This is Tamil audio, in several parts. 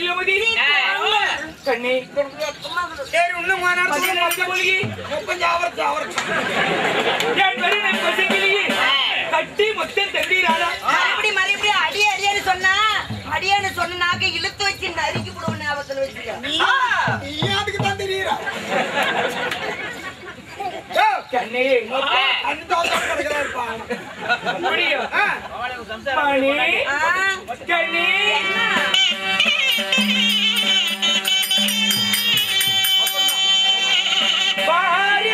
இல்லமுதி கண்ணே சரி இன்னும் மூணு நேரத்துக்கு மதிய நேரத்தில் மூலிகை கொஞ்சம் அவருக்கு அவருக்கு என் பெருநன் பசுங்கிளியே கட்டி மொத்தம் தந்தீராளா மறுபடி மறுபடி அடி அடியான்னு சொன்னா அடியான்னு சொன்ன நாக்க இழுத்து வச்சு நறுக்கி விடுவோம் ஞாபகத்துல வச்சுக்க நீ அதுக்கு தான் தெரியுறா கண்ணே அஞ்சு தோசம் கிடக்கிறாருப்பா முடியும் ஆ, மணி ஆ, கண்ணே என்ன? பாரு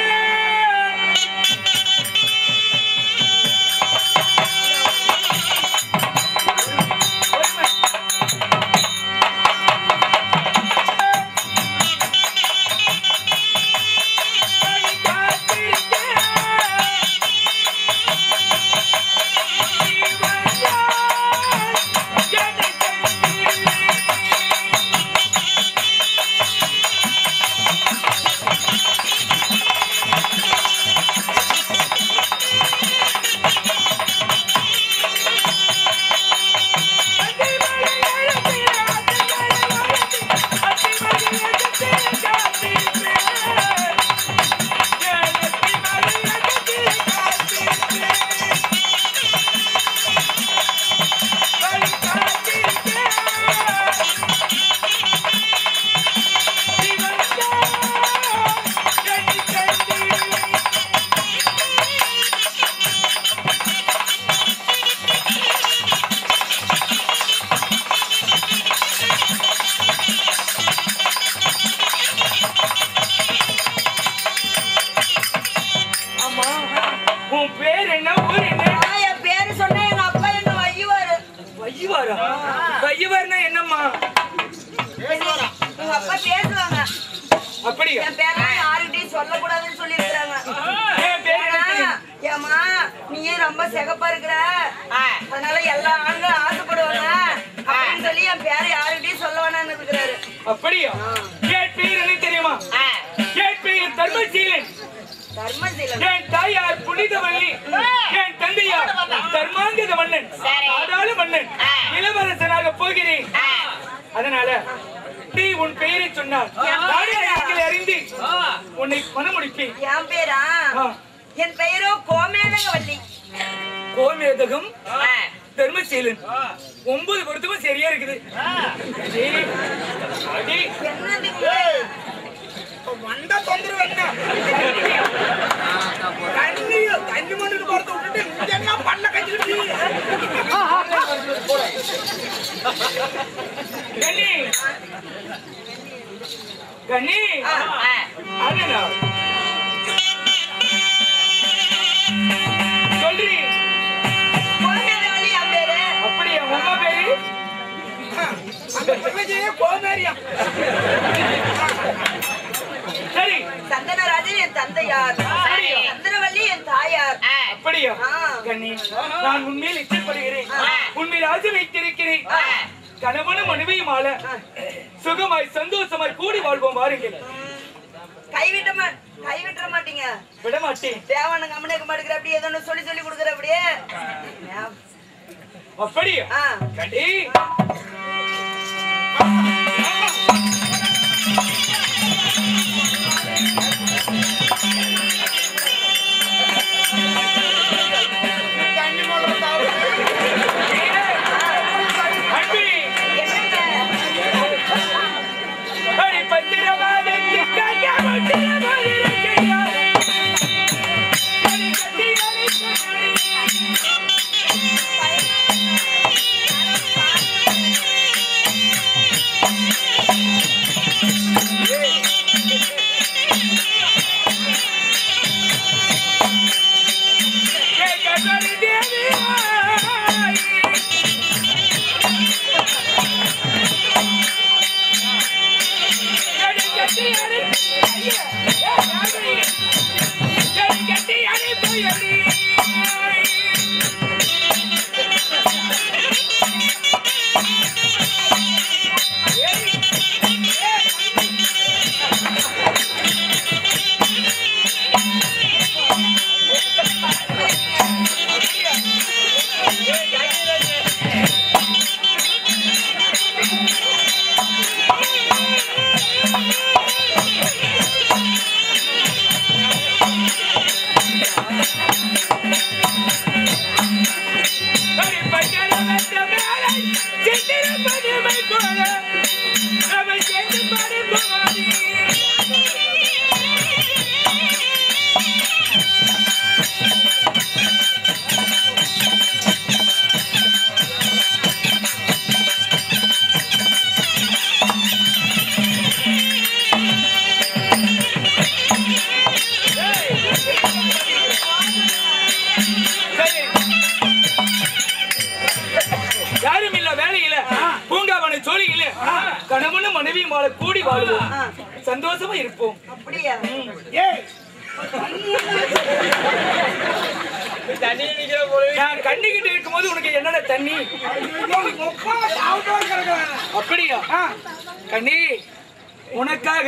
ஆமா உன் பேர் என்ன ஊர் என்ன ஆ, என் பேரு சொன்னா எங்க அப்பா என்ன வையுவாரு வையவாரா வையவார்னா என்னம்மா எங்க அப்பா பேசுவாங்க அப்படியா என் பேரெல்லாம் யாருகிட்டயும் சொல்லக்கூடாதுன்னு சொல்லியிருக்கிறாங்க என் பேர் என்ன தெரியுமா? ஏமா நீயே ரொம்ப சிகப்பா இருக்கிற அதனால எல்லா ஆண்களும் ஆசைப்படுவாங்க அப்படின்னு சொல்லி என் பேரை யாருகிட்டயும் சொல்ல வேணாம்னு இருக்கிறாரு அப்படியா என் பேர் என்ன தெரியுமா என் பேர் தர்மசீலன் தர்மசீலன் என் தாயார் புனிதவள்ளி என் தந்தையார் தர்மாங்கத மன்னன் ஆடாளு மன்னன் இளவரசனாக போகிறேன் அதனால நீ உன் பெயரை சொன்னார் நானே இடத்தில் அறிந்து உன்னை மனமுடிப்பேன் என் பேரா ஆ. என் பெயரோ கோமேதகவல்லி கோமேதகம் தர்மசீலன் ஒன்பது பொருத்தமும் சரியா இருக்குது அடே, அடே, என்னது வந்தா தொந்தரவு என்ன தண்ணி தண்ணி மண்ணுக்கு போறத விட்டுட்டு இங்க என்ன பண்ண கட்டிட்டு கண்ணி கண்ணி அண்ணா சொல்றி கோமேதகவல்லி என் பேரு அப்படியா உங்க பேரு அந்த பிள்ளையே கோமேரியா சரி சந்தனராஜன் என் தந்தையார் சந்திரவல்லி என் தாயார் அப்படியா ஆ. கண்ணி நான் உண்மையில் இச்சப்படுகிறேன் உண்மையில் ஆசை வைத்திருக்கிறேன் கணவனும் மனைவியும் ஆள சுகமாய் சந்தோஷமாய் கூடி வாழ்வோம் வாருங்கள் கைவிட்ட மா கைவிட்டுற மாட்டீங்க விட மாட்டேன் தேவான கம்மனுக்கு மாட்டுக்கிற அப்படி ஏதோ ஒண்ணு சொல்லி சொல்லி கொடுக்குற அப்படியே அப்படியா ஆ. கண்டி தண்ணி மோளம் அன்பி என்னங்க அடி பத்திரமாதத்தி கையா முட்டிய போலிருக்கையா அடி கட்டி அழைத்து கேட்கறி தேவி கடி கட்டி அழைத்து ஐயா யாரு கடி கட்டி அழைத்து அடி கணவனும் மனைவியும் வாழ கூடி வாழ்வோம் ஆ. சந்தோஷமா இருப்போம் அப்படியா ஏய் நான் கண்ணிக்கிட்டு இருக்கும்போது உனக்கு என்னென்ன தண்ணி முப்பா சாப்பிட்டு கிடக்குறாங்க அப்படியா ஆ கண்ணி உனக்காக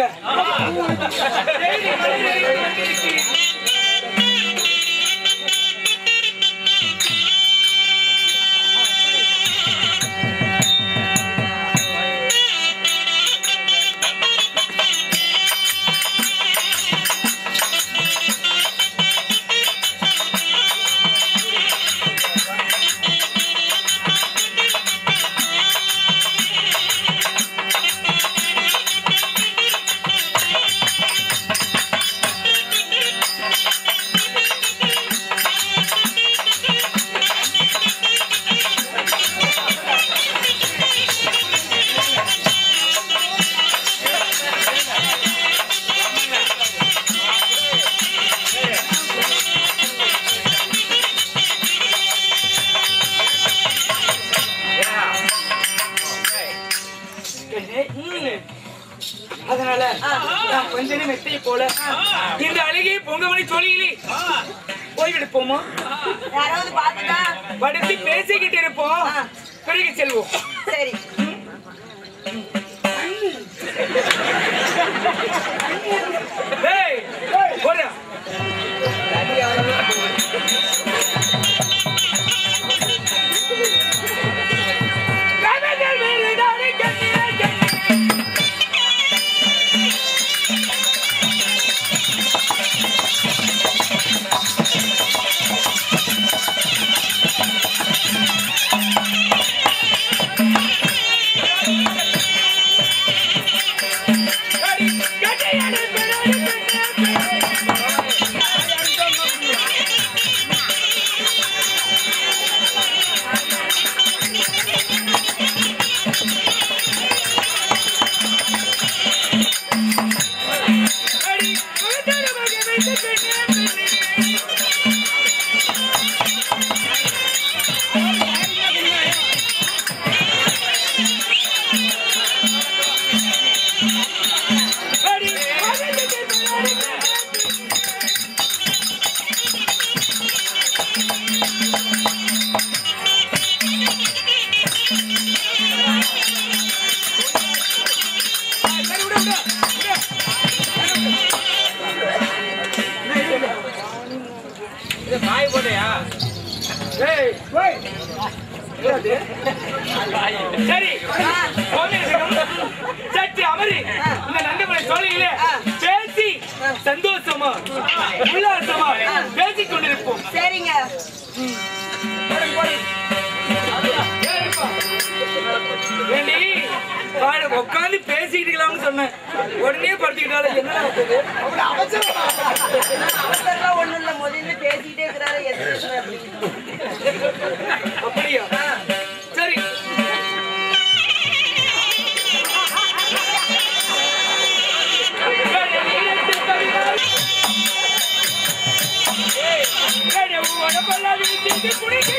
அதனால நான் கொஞ்சம் மெத்தையை போல இந்த அழகிய பொங்கமணி தொழிலே ஓய்வெடுப்போமா யாராவது பாத்துட்டா படுத்து பேசிக்கிட்டு இருப்போம் பிறகு செல்வோம் சரி ஏய், போடா. கதைகள் வேறுதானே கண்ணீரே கண்ணீரே. கடி, கட்டையடி, பிறடி, பிறடி. கடி, கட்டட மகை வைத்து பெண்ணே, பெண்ணே. கடி, கட்டட பிறடி, பிறடி. சரி, விடு, விடு, விடு. ஏய், ஓய் என்னது? சரி கோவிலுக்கும் சற்று அமரி இந்த நந்தமலை சோலையிலே பேசி சந்தோஷமா உல்லாசமா பேசிக் கொண்டிருப்போம் சரிங்க ஏண்டி பாரு, உட்கார்ந்து பேசிக்கிட்டுக்கலாம்னு சொன்னேன் உடனே படுத்துக்கிட்டாலும் என்ன நடக்குது அப்படி அவசரம் அவசரம் ஒண்ணும் இல்ல முதல்ல பேசிக்கிட்டே இருக்கிறாரு எது பேசுறாரு அப்படியா சரி ஏய், ஏய், உடம்பெல்லாம் விரிச்சிட்டு குடிக்க